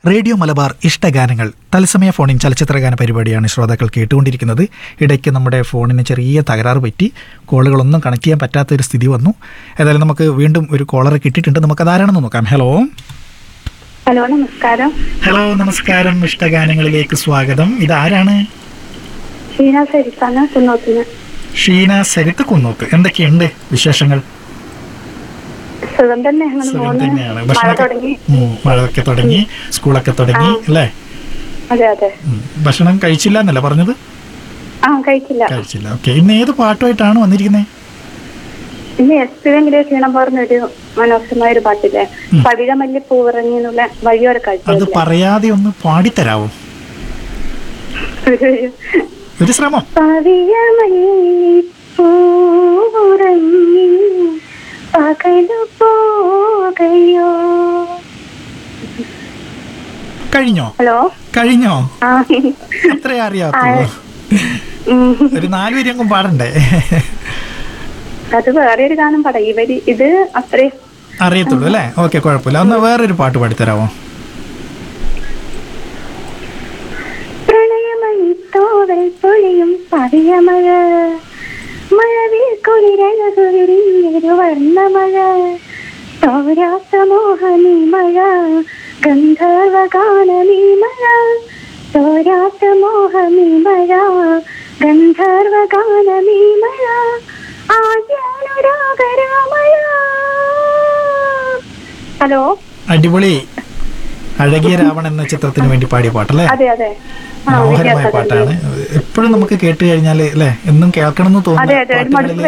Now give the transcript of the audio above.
Radio Malabar ഇഷ്ടഗാനങ്ങൾ തത്സമയ ഫോണിൻ ചലച്ചിത്രഗാന പരിപാടിയാണ് ശ്രോതാക്കൾ കേട്ടുകൊണ്ടിരിക്കുന്നത് ഇടയ്ക്ക് നമ്മുടെ ഫോണിന് ചെറിയ തകരാറ് പറ്റി കോളുകളൊന്നും കണക്ട് ചെയ്യാൻ പറ്റാത്ത ഒരു സ്ഥിതി വന്നു ഏതായാലും നമുക്ക് വീണ്ടും ഒരു കോളർ കിട്ടിയിട്ടുണ്ട് നമുക്ക് അതാരാണെന്ന് നോക്കാം ഹലോ ഹലോ നമസ്കാരം ഹലോ നമസ്കാരം ഇഷ്ടഗാനങ്ങളിലേക്ക് സ്വാഗതം ഇതാരാണ് ഷീന സരിത്താണ് കുന്നോത്തിന് ഷീന സരിത്ത് കുന്നോത്ത് എന്തൊക്കെയുണ്ട് വിശേഷങ്ങൾ സുഖം തന്നെ അങ്ങനെ സുഖം പോകുന്നു തന്നെയാണ് മഴ ഭക്ഷണമൊക്കെ തുടങ്ങി ഉം, മഴയൊക്കെ തുടങ്ങി സ്കൂളൊക്കെ തുടങ്ങി അല്ലേ അതെ അതെ ഉം, ഭക്ഷണം കഴിച്ചില്ല എന്നല്ല പറഞ്ഞത് ആ കഴിച്ചില്ല കഴിച്ചില്ല ഓക്കെ ഇന്ന് ഏത് പാട്ടുമായിട്ടാണ് വന്നിരിക്കുന്നത് ഇന്ന് എസ് പി വെങ്കിലെ ക്ഷീണം പറഞ്ഞൊരു മനോഹരമായ ഒരു പാട്ടില്ലേ പവിഴമല്ലി പൂവിറങ്ങി എന്നുള്ള വഴിയോര അത് കാഴ്ച പറയാതെ ഒന്ന് പാടിത്തരാവോ ഒരു ശ്രമം പവിഴമല്ലി പൂവിറങ്ങി പകലു പോകയോ കഴിഞ്ഞോ ഹലോ കഴിഞ്ഞോ ആ അത്രേ അറിയാത്തുള്ളൂ ഉം. ഒരു നാല് വരെയെങ്കിലും പാടണ്ടേ അത് വേറെ ഒരു ഗാനം പറയും ഇവര് ഇത് അത്രേ അറിയത്തുള്ളൂ അല്ലേ ഓക്കെ കുഴപ്പമില്ല ഒന്ന് വേറൊരു പാട്ട് പാടിത്തരാവോ പ്രണയമണിത്തോവൽ പൊഴിയും പവിയമഴ മഴവിൽ കുളിരഴകുവിരിഞ്ഞൊരു വർണ്ണമഴ തോരാസമോഹനീ മഴ ഗന്ധർവഗാനമീ മഴ തോരാസമോഹമീ മഴ ഗന്ധർവഗാനമീ മഴ ആദ്യാനുരാഗരാമഴ ഹലോ അടിപൊളി അഴകിയ രാവൺ എന്ന ചിത്രത്തിന് വേണ്ടി പാടിയ പാട്ടല്ലേ അതെ അതെ ആ മനോഹരമായ വിദ്യാസാഗർ പാട്ടാണ് എപ്പോഴും നമുക്ക് കേട്ട് കഴിഞ്ഞാൽ അല്ലേ എന്നും കേൾക്കണം എന്ന് അതെ, അതെ, ഒരു തോന്നുന്ന മടുപ്പ്